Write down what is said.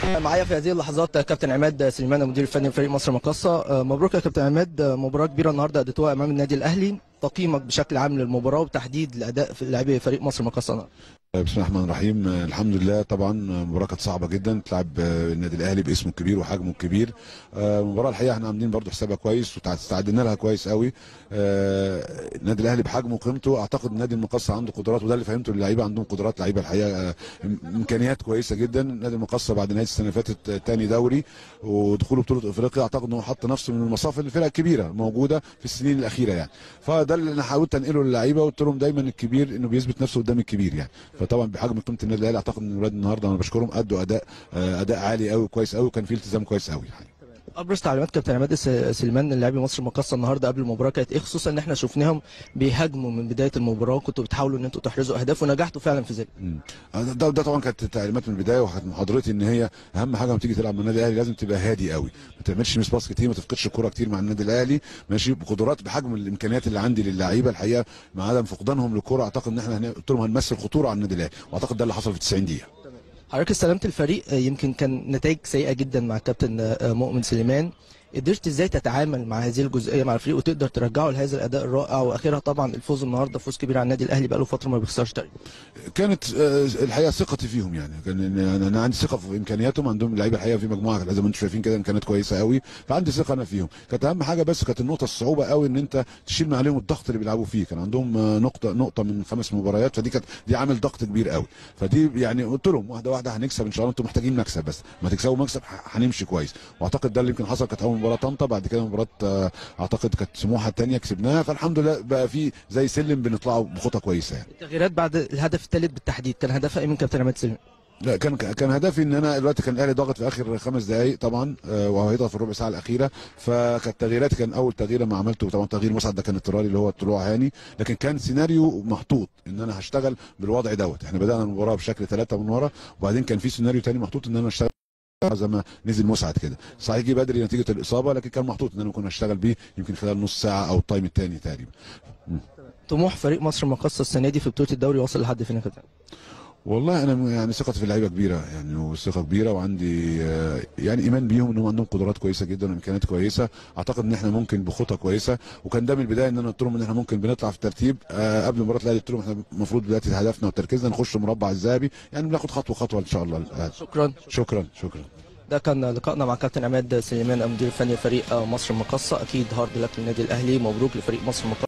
معايا في هذه اللحظات كابتن عماد سليمان المدير الفني لفريق مصر مقاصة مبروك يا كابتن عماد مباراة كبيرة النهارده اديتوها امام النادي الاهلي تقييمك بشكل عام للمباراة وتحديد الاداء في لاعبي فريق مصر مقاصة بسم الله الرحمن الرحيم الحمد لله طبعا مباراه كانت صعبه جدا تلعب النادي الاهلي باسمه الكبير وحجمه الكبير المباراه الحقيقه احنا عاملين برضو حسابها كويس واستعدنا لها كويس قوي النادي الاهلي بحجمه وقيمته اعتقد النادي المقصه عنده قدرات وده اللي فهمته اللعيبه عندهم قدرات لعيبه الحقيقه امكانيات كويسه جدا النادي المقصه بعد نهايه السنه اللي فاتت ثاني دوري ودخوله بطوله افريقيا اعتقد انه حط نفسه من المصاف الفرق الكبيره موجوده في السنين الاخيره يعني فده اللي انا حاولت انقله للعيبه وقلت لهم دايما الكبير انه بيثبت نفسه قدام الكبير يعني فطبعا بحجم قيمه النادي الاهلي اعتقد ان اولاد النهارده انا بشكرهم ادوا اداء اداء عالي قوي كويس قوي وكان في التزام كويس قوي يعني. ابرز تعليمات كابتن عماد سليمان لاعبي مصر المقاصه النهارده قبل المباراه كانت ايه خصوصا ان احنا شفناهم بيهاجموا من بدايه المباراه وكنتوا بتحاولوا ان انتوا تحرزوا اهداف ونجحتوا فعلا في ذلك. ده, ده طبعا كانت تعليمات من البدايه وكانت محاضرتي ان هي اهم حاجه لما تيجي تلعب مع النادي الاهلي لازم تبقى هادي قوي ما تعملش ميس باس كتير ما تفقدش الكوره كتير مع النادي الاهلي ماشي بقدرات بحجم الامكانيات اللي عندي للعيبه الحقيقه مع عدم فقدانهم للكوره اعتقد ان احنا قلت لهم هنمثل خطوره على النادي الاهلي واعتقد ده اللي حصل في 90 دقيقه. حضرتك استلمت الفريق يمكن كان نتائج سيئه جدا مع الكابتن مؤمن سليمان قدرت ازاي تتعامل مع هذه الجزئيه مع الفريق وتقدر ترجعه لهذا الاداء الرائع واخرها طبعا الفوز النهارده فوز كبير على النادي الاهلي بقاله فتره ما بيخسرش تقريبا كانت الحقيقه ثقتي فيهم يعني كان انا عندي ثقه في امكانياتهم عندهم لعيبه الحقيقه في مجموعه زي ما انتم شايفين كده امكانيات كويسه قوي فعندي ثقه انا فيهم كانت اهم حاجه بس كانت النقطه الصعوبه قوي ان انت تشيل من عليهم الضغط اللي بيلعبوا فيه كان عندهم نقطه نقطه من خمس مباريات فدي كانت دي عامل ضغط كبير قوي فدي يعني قلت لهم واحده واحده هنكسب ان شاء الله انتم محتاجين مكسب بس ما تكسبوا مكسب هنمشي كويس واعتقد ده اللي يمكن حصل كانت اول مباراه طنطا بعد كده مباراه اعتقد كانت سموحه الثانيه كسبناها فالحمد لله بقى في زي سلم بنطلعه بخطى كويسه يعني التغييرات بعد الهدف الثالث بالتحديد كان هدفها ايه من كابتن عماد سليمان؟ لا كان كان هدفي ان انا دلوقتي كان الاهلي ضاغط في اخر خمس دقائق طبعا وهيضغط في الربع ساعه الاخيره فكانت تغييراتي كان اول تغيير ما عملته طبعا تغيير مسعد ده كان اضطراري اللي هو طلوع هاني لكن كان سيناريو محطوط ان انا هشتغل بالوضع دوت احنا بدانا المباراه بشكل ثلاثه من ورا وبعدين كان في سيناريو ثاني محطوط ان انا اشتغل زي ما نزل مسعد كده صحيح جه بدري نتيجه الاصابه لكن كان محطوط ان انا ممكن اشتغل بيه يمكن خلال نص ساعه او التايم الثاني تقريبا طموح فريق مصر المقاصه السنه دي في بطوله الدوري واصل لحد فين يا كابتن؟ والله انا يعني ثقتي في اللعيبه كبيره يعني وثقه كبيره وعندي يعني ايمان بيهم انهم عندهم قدرات كويسه جدا وامكانيات كويسه اعتقد ان احنا ممكن بخطى كويسه وكان ده من البدايه ان انا قلت لهم ان احنا ممكن بنطلع في الترتيب قبل مباراه الاهلي قلت لهم احنا المفروض دلوقتي هدفنا وتركيزنا نخش المربع الذهبي يعني بناخد خطوه خطوه ان شاء الله شكرا شكرا شكرا ده كان لقائنا مع كابتن عماد سليمان المدير الفني لفريق مصر المقاصه اكيد هارد لك للنادي الاهلي مبروك لفريق مصر المقاصه